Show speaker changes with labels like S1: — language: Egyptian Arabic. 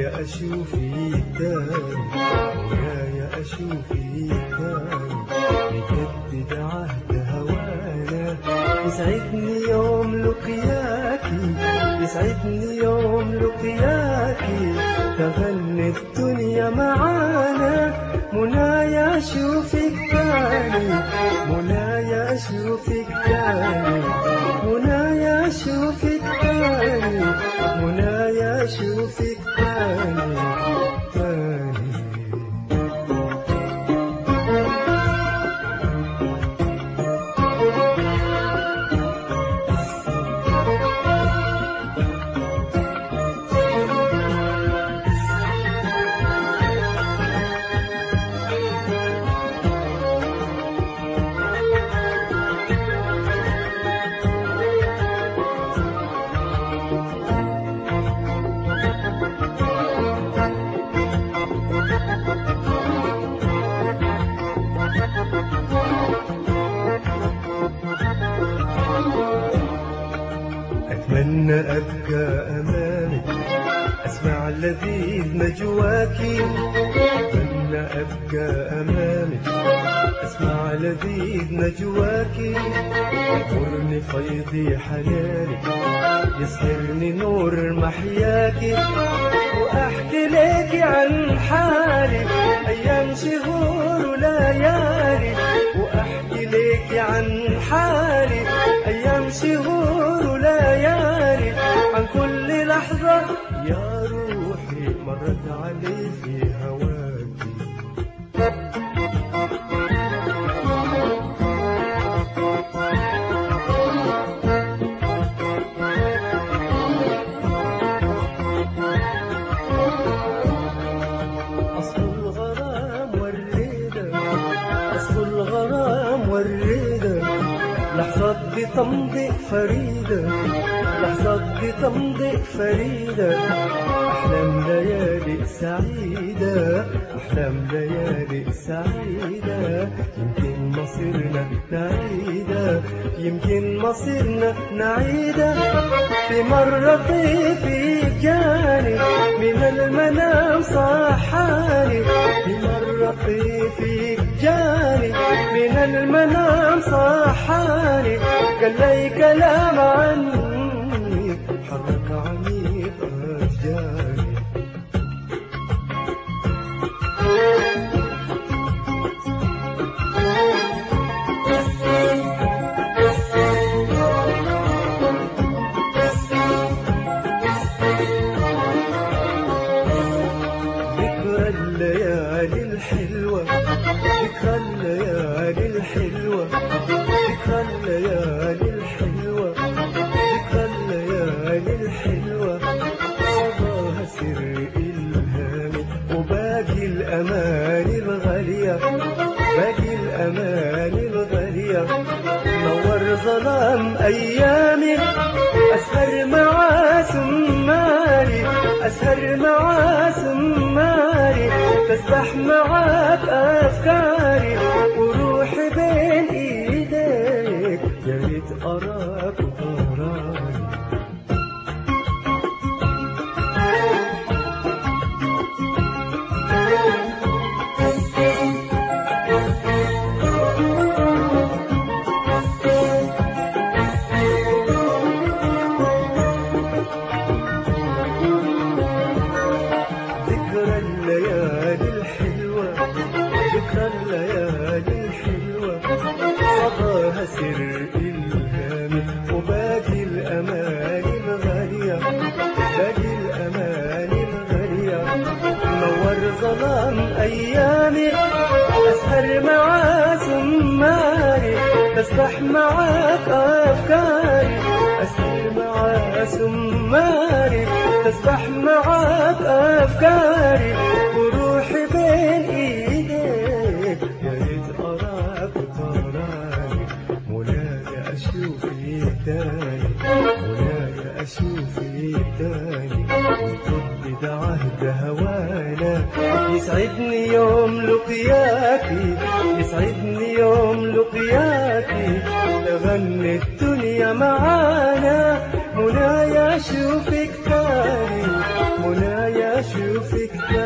S1: منايا أشوفك تاني منايا أشوفك تاني نجدد عهد هوانا يسعدني يوم لقياكي يسعدني يوم لقياكي تغني الدنيا معانا منايا أشوفك تاني منايا أشوفك تاني منايا أشوفك تاني منايا أشوفك تاني تاني أتمنى أبقى أمامك أسمع لذيذ نجواكي أتمنى أبقى أمامك أسمع لذيذ نجواكي يغرني فيضي حنانك يسهرني نور محياكي وأحكي لك عن حالي أيام شهور وليالي وأحكي لك عن حالي أيام شهور وليالي عن كل لحظة يا روحي مرت علي في هواكي أصل الغرام والريدة أصل الغرام والريدة لحظات بتمضي فريدة لحظات بتمضي فريدة أحلام ليالي سعيدة أحلام ليالي سعيدة يمكن مصيرنا نعيدة يمكن مصيرنا نعيدة في مرة طيفي جاني من المنام صحاني في مرة طيفي جاني من المنام صحاني قال لي كلام عني حرك عميق أشجاني ذكرى الليالي الحلوة ذكرى الليالي الحلوة ذكرى الليالي الحلوة ذكرى الليالي الحلوة صداها سر إلهامي وباقي الأماني الغالية باقي الأماني الغالية نور ظلام أيامي أسهر مع سماري أسهر مع سماري تسبح معاك أفكاري وروحي بين إيديك يا ريت أراك وتراني ذكرى الليالي الحلوة ذكرى الليالي الحلوة صداها سر إلهامي وباقي الأماني الغالية باقي الأماني الغالية نور ظلام أيامي أسهر مع سماري تسبح معاك أفكاري أسهر مع سماري تسبح معاك أفكاري وروحي بين إيديك يا ريت أراك وتراني منايا أشوفك تاني منايا أشوفك تاني وتجدد عهد هوانا يسعدني يوم لقياكي يسعدني يوم لقياكي تغني الدنيا معانا منايا أشوفك تاني منايا أشوفك